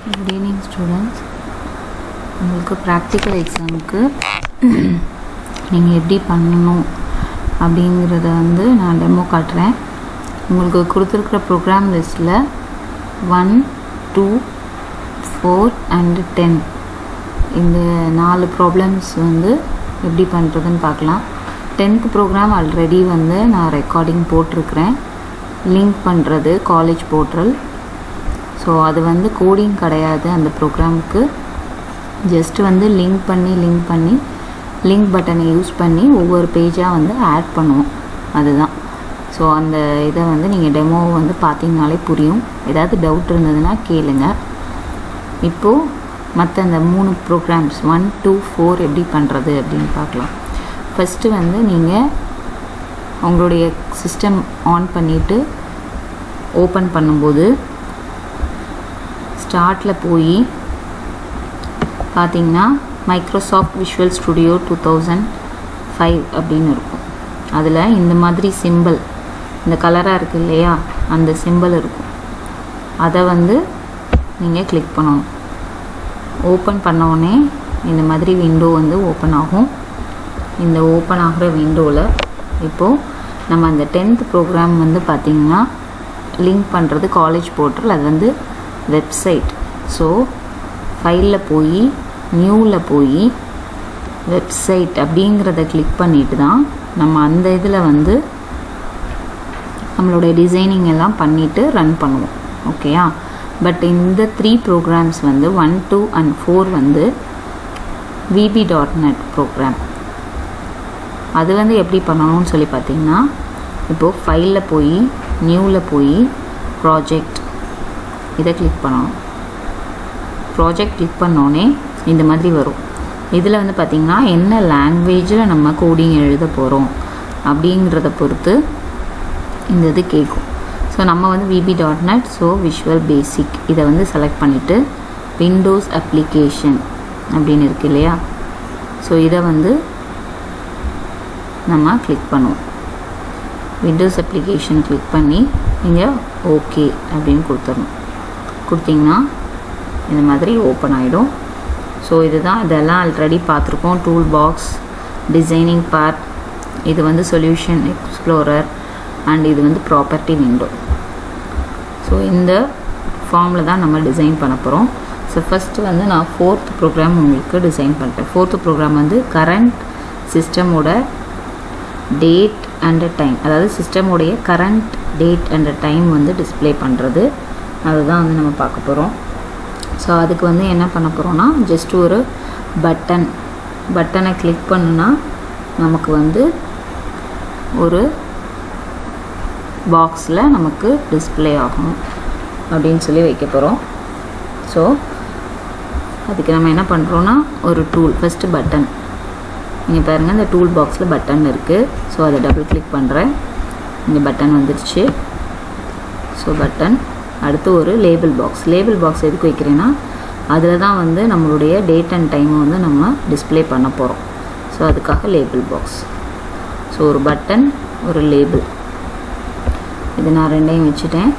good evening students உங்களுக்கு ப்ராக்டிக்கல் எக்ஸாமுக்கு நீங்கள் எப்படி பண்ணணும் அப்படிங்கிறத வந்து நான் டெமோ காட்டுறேன் உங்களுக்கு கொடுத்துருக்குற ப்ரோக்ராம் லிஸ்ட்டில் one two four and ten இந்த நாலு ப்ராப்ளம்ஸ் வந்து எப்படி பண்ணுறதுன்னு பார்க்கலாம் டென்த் ப்ரோக்ராம் ஆல்ரெடி வந்து நான் ரெக்கார்டிங் போட்டிருக்கிறேன் லிங்க் பண்ணுறது காலேஜ் போர்ட்டல் ஸோ அது வந்து கோடிங் கிடையாது அந்த ப்ரோக்ராமுக்கு ஜஸ்ட் வந்து லிங்க் பண்ணி லிங்க் பண்ணி லிங்க் பட்டனை யூஸ் பண்ணி ஒவ்வொரு பேஜாக வந்து ஆட் பண்ணுவோம் அதுதான் ஸோ அந்த இதை வந்து நீங்கள் டெமோ வந்து பார்த்தீங்கனாலே புரியும் ஏதாவது டவுட் இருந்ததுன்னா கேளுங்க இப்போது மற்ற அந்த மூணு ப்ரோக்ராம்ஸ் ஒன் டூ ஃபோர் எப்படி பண்ணுறது அப்படின்னு பார்க்கலாம் ஃபஸ்ட்டு வந்து நீங்கள் உங்களுடைய சிஸ்டம் ஆன் பண்ணிவிட்டு ஓப்பன் பண்ணும்போது ஸ்டார்ட்டில் போய் பார்த்தீங்கன்னா Microsoft Visual Studio two thousand five அப்படின்னு இருக்கும் அதில் இந்த மாதிரி சிம்பிள் இந்த கலராக இருக்குது இல்லையா அந்த சிம்பிள் இருக்கும் அதை வந்து நீங்கள் கிளிக் பண்ணணும் ஓப்பன் பண்ணோடனே இந்த மாதிரி விண்டோ வந்து ஓப்பன் ஆகும் இந்த ஓப்பன் ஆகிற விண்டோவில் இப்போது நம்ம அந்த டென்த் ப்ரோக்ராம் வந்து பார்த்திங்கன்னா லிங்க் பண்ணுறது காலேஜ் போர்ட்டல் அது வந்து வெப்சைட் ஸோ ஃபைலில் போய் நியூவில் போய் வெப்சைட் அப்படிங்கிறத கிளிக் பண்ணிட்டு தான் நம்ம அந்த இதில் வந்து நம்மளுடைய டிசைனிங் எல்லாம் பண்ணிவிட்டு ரன் பண்ணுவோம் ஓகேயா பட் இந்த த்ரீ ப்ரோக்ராம்ஸ் வந்து ஒன் டூ அண்ட் ஃபோர் வந்து விபி டாட் நெட் ப்ரோக்ராம் அது வந்து எப்படி பண்ணணும்னு சொல்லி பார்த்தீங்கன்னா இப்போது ஃபைலில் போய் நியூவில் போய் ப்ராஜெக்ட் இதை கிளிக் பண்ணணும் ப்ராஜெக்ட் கிளிக் பண்ணோடனே இந்த மாதிரி வரும் இதில் வந்து பார்த்திங்கன்னா என்ன லாங்குவேஜில் நம்ம கோடிங் எழுத போகிறோம் அப்படிங்கிறத பொறுத்து இந்த இது கேட்கும் ஸோ நம்ம வந்து VB dot net so visual basic இதை வந்து செலக்ட் பண்ணிவிட்டு விண்டோஸ் அப்ளிகேஷன் அப்படின்னு இருக்கு இல்லையா ஸோ இதை வந்து நம்ம கிளிக் பண்ணுவோம் விண்டோஸ் அப்ளிகேஷன் கிளிக் பண்ணி நீங்கள் ஓகே அப்படின்னு கொடுத்துடணும் கொடுத்தீங்கன்னா இந்த மாதிரி ஓப்பன் ஆகிடும் ஸோ இதுதான் இதெல்லாம் ஆல்ரெடி பார்த்துருக்கோம் டூல் பாக்ஸ் டிசைனிங் பார்ட் இது வந்து சொல்யூஷன் எக்ஸ்ப்ளோரர் அண்ட் இது வந்து ப்ராப்பர்ட்டி விண்டோ ஸோ இந்த ஃபார்மில் தான் நம்ம டிசைன் பண்ண போகிறோம் ஸோ ஃபஸ்ட்டு வந்து நான் ஃபோர்த் ப்ரோக்ராம் உங்களுக்கு டிசைன் பண்ணுறேன் ஃபோர்த்து ப்ரோக்ராம் வந்து கரண்ட் சிஸ்டமோட டேட் அண்ட் டைம் அதாவது சிஸ்டமுடைய கரண்ட் டேட் அண்ட் டைம் வந்து டிஸ்பிளே பண்ணுறது அதுதான் வந்து நம்ம பார்க்க போகிறோம் ஸோ அதுக்கு வந்து என்ன பண்ண போகிறோன்னா ஜஸ்ட் ஒரு பட்டன் பட்டனை கிளிக் பண்ணுனா நமக்கு வந்து ஒரு பாக்ஸில் நமக்கு டிஸ்பிளே ஆகும் அப்படின்னு சொல்லி வைக்க போகிறோம் ஸோ அதுக்கு நம்ம என்ன பண்ணுறோன்னா ஒரு டூல் ஃபஸ்ட்டு பட்டன் நீங்கள் பாருங்கள் இந்த டூல் பாக்ஸில் பட்டன் இருக்குது ஸோ அதை டபுள் கிளிக் பண்ணுறேன் இங்கே பட்டன் வந்துருச்சு ஸோ பட்டன் அடுத்து ஒரு லேபிள் பாக்ஸ் லேபிள் பாக்ஸ் எதுக்கு வைக்கிறேன்னா அதில் தான் வந்து நம்மளுடைய டேட் அண்ட் டைமை வந்து நம்ம டிஸ்பிளே பண்ண போகிறோம் ஸோ அதுக்காக லேபிள் பாக்ஸ் ஸோ ஒரு பட்டன் ஒரு லேபிள் இது நான் ரெண்டையும் வச்சுட்டேன்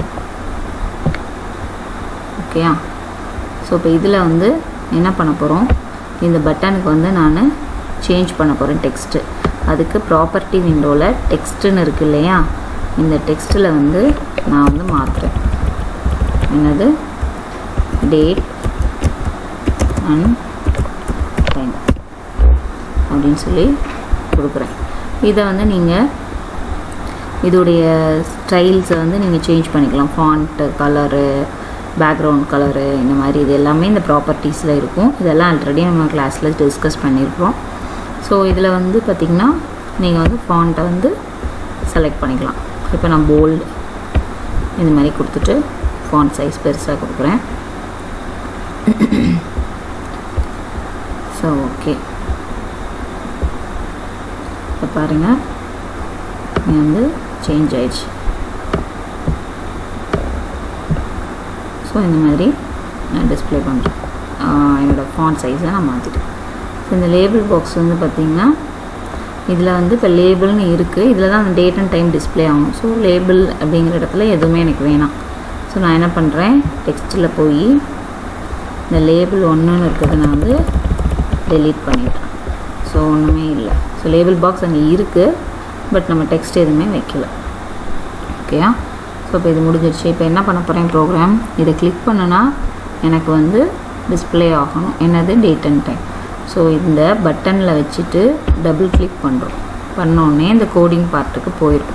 ஓகேயா ஸோ இப்போ இதில் வந்து என்ன பண்ண போகிறோம் இந்த பட்டனுக்கு வந்து நான் சேஞ்ச் பண்ண போகிறேன் டெக்ஸ்ட்டு அதுக்கு ப்ராப்பர்ட்டி விண்டோவில் டெக்ஸ்ட்டுன்னு இருக்குது இல்லையா இந்த டெக்ஸ்ட்டில் வந்து நான் வந்து மாற்றுறேன் என்னது டேட் அண்ட் டைம் அப்படின்னு சொல்லி கொடுக்குறேன் இதை வந்து நீங்கள் இதோடைய ஸ்டைல்ஸை வந்து நீங்கள் சேஞ்ச் பண்ணிக்கலாம் ஃபாண்ட்டு கலரு பேக்ரவுண்ட் கலரு இந்த மாதிரி இது எல்லாமே இந்த ப்ராப்பர்ட்டிஸில் இருக்கும் இதெல்லாம் ஆல்ரெடி நம்ம கிளாஸில் டிஸ்கஸ் பண்ணியிருக்கிறோம் ஸோ இதில் வந்து பார்த்திங்கன்னா நீங்கள் வந்து ஃபாண்ட்டை வந்து செலக்ட் பண்ணிக்கலாம் இப்போ நான் போல்டு இந்த மாதிரி கொடுத்துட்டு ஃபாண்ட் சைஸ் பெருசாக கொடுக்குறேன் ஸோ ஓகே இப்போ பாருங்கள் இது வந்து சேஞ்ச் ஆயிடுச்சு ஸோ இந்த மாதிரி நான் டிஸ்பிளே பண்ணுறேன் என்னோடய ஃபாண்ட் சைஸை நான் மாற்றிட்டேன் ஸோ இந்த லேபிள் பாக்ஸ் வந்து பார்த்திங்கன்னா இதில் வந்து இப்போ லேபிள்னு இருக்குது இதில் தான் அந்த டேட் அண்ட் டைம் டிஸ்பிளே ஆகும் ஸோ லேபிள் அப்படிங்கிற இடத்துல எதுவுமே எனக்கு வேணாம் ஸோ நான் என்ன பண்ணுறேன் டெக்ஸ்ட்டில் போய் இந்த லேபிள் ஒன்றுன்னு இருக்கிறத நான் வந்து டெலீட் பண்ணிட்டேன் ஸோ ஒன்றுமே இல்லை ஸோ லேபிள் பாக்ஸ் அங்கே இருக்குது பட் நம்ம டெக்ஸ்ட் எதுவுமே வைக்கல ஓகேயா ஸோ இப்போ இது முடிஞ்சிருச்சு இப்போ என்ன பண்ண போகிறேன் ப்ரோக்ராம் இதை கிளிக் பண்ணுனா எனக்கு வந்து டிஸ்பிளே ஆகணும் என்னது டேட் அண்ட் டைம் ஸோ இந்த பட்டனில் வச்சுட்டு டபுள் கிளிக் பண்ணுறோம் பண்ணோடனே இந்த கோடிங் பார்ட்டுக்கு போயிடும்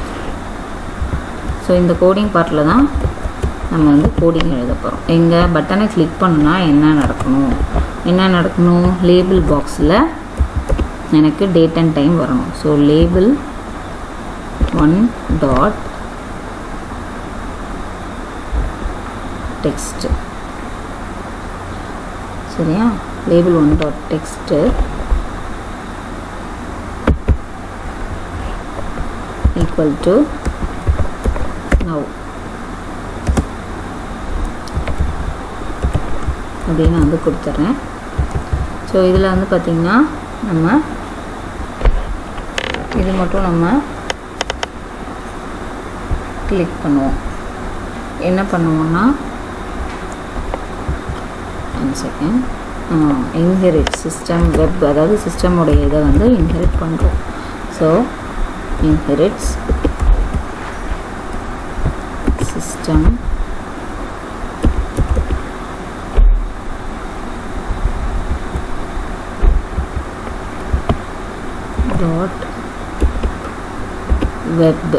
ஸோ இந்த கோடிங் பார்ட்டில் தான் நம்ம வந்து கோடிங் எழுத போகிறோம் எங்கள் பட்டனை கிளிக் பண்ணுனா என்ன நடக்கணும் என்ன நடக்கணும் லேபிள் பாக்ஸில் எனக்கு டேட் அண்ட் டைம் வரணும் so label one dot text சரியா label one dot text equal to now அப்படின்னு வந்து கொடுத்துட்றேன் ஸோ இதில் வந்து பார்த்திங்கன்னா நம்ம இது மட்டும் நம்ம கிளிக் பண்ணுவோம் என்ன பண்ணுவோம்னா one second inherit system web அதாவது சிஸ்டமுடைய இதை வந்து இன்ஹெரிட் பண்ணுறோம் so inherits system dot web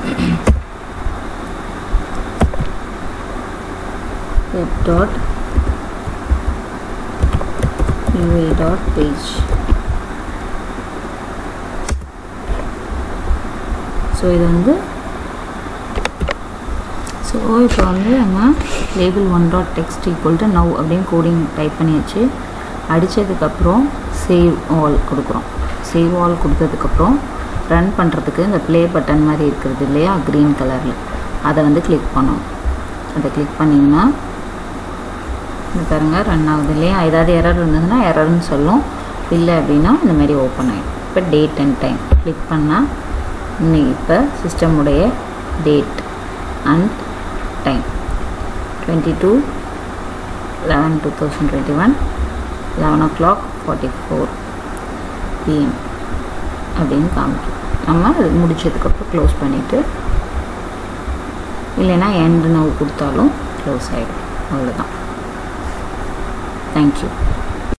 web dot ui dot page so இது வந்து ஸோ இப்போ வந்து நம்ம label one dot text equal to now அப்படின்னு கோடிங் டைப் பண்ணியாச்சு அடித்ததுக்கப்புறம் சேவ் ஆல் கொடுக்குறோம் சேவ் ஆல் கொடுத்ததுக்கப்புறம் ரன் பண்ணுறதுக்கு இந்த ப்ளே பட்டன் மாதிரி இருக்கிறது இல்லையா க்ரீன் கலரில் அதை வந்து கிளிக் பண்ணணும் அதை கிளிக் பண்ணிங்கன்னா இந்த பாருங்கள் ரன் ஆகுது இல்லையா ஏதாவது எரர் இருந்ததுன்னா எரர்னு சொல்லும் இல்லை அப்படின்னா இந்த மாதிரி ஓப்பன் ஆகிடும் இப்போ டேட் அண்ட் டைம் கிளிக் பண்ணால் இன்னைக்கு இப்போ சிஸ்டமுடைய date and time twenty two eleven two thousand twenty one eleven o'clock forty four PM அப்படின்னு காமிக்கும் நம்ம அது முடிச்சதுக்கப்புறம் க்ளோஸ் பண்ணிவிட்டு இல்லைன்னா எண்டு நவ் கொடுத்தாலும் க்ளோஸ் ஆகிடும் அவ்வளோதான் தேங்க்யூ